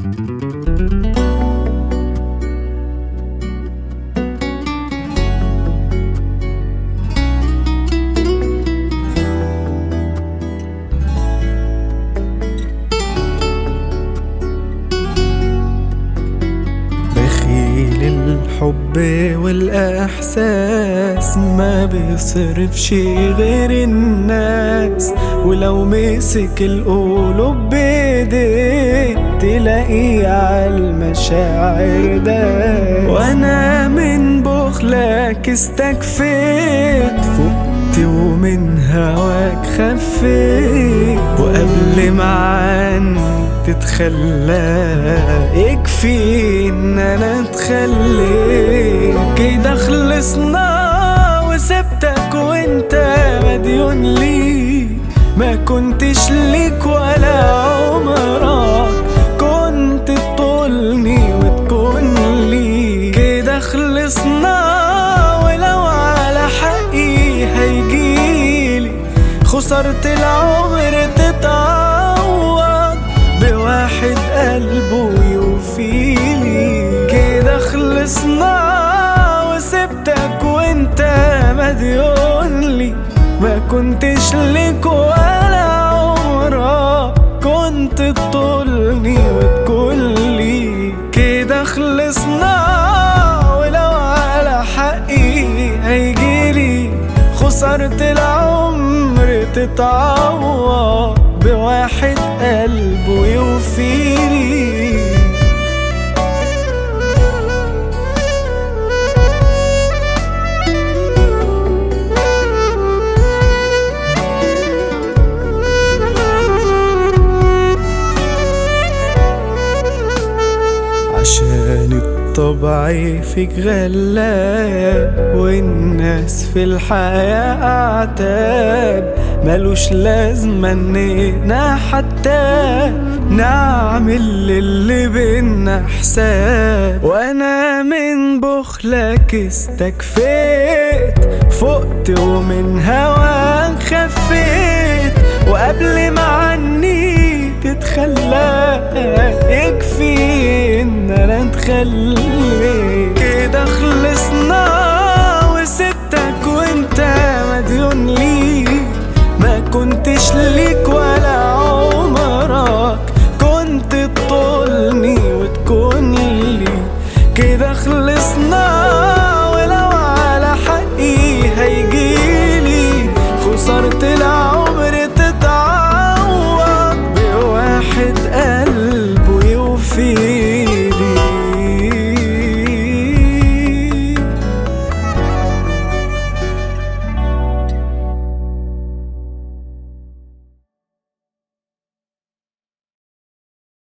بخيل الحب والإحساس ما بيصرفش غير الناس ولو مسك القلوب بإيديه تلاقيه عالمشاعر ده وأنا من بخلك استكفيت فقت ومن هواك خفيت وقبل ما عني تتخلى يكفي ان انا اتخليت كده خلصنا وسبتك وانت مديون لي ما كنتش ليك ولا عمرك كنت تطولني وتكون لي كده خلصنا ولو على حقي هيجيلي خسرت العمر تتعوض بواحد قلبه يوفيلي كده خلصنا وسبتك وانت مديون لي ما كنتش ليك ولا عمرك كنت تطولني وتقول لي كده خلصنا ولو على حقي هيجيلي خسرت العمر تتعوض بواحد قلبه يوفيلي عشان الطبع فيك غلاب والناس في الحياة أعتاب ملوش لازمة إننا حتى نعمل للي بينا حساب وأنا من بخلك استكفيت فقت ومن هواك خفيت وقبل ما عني تتخلى يكفي ان انا اتخليت كده خلصنا وسبتك وانت مديون لي ما كنتش ليك ولا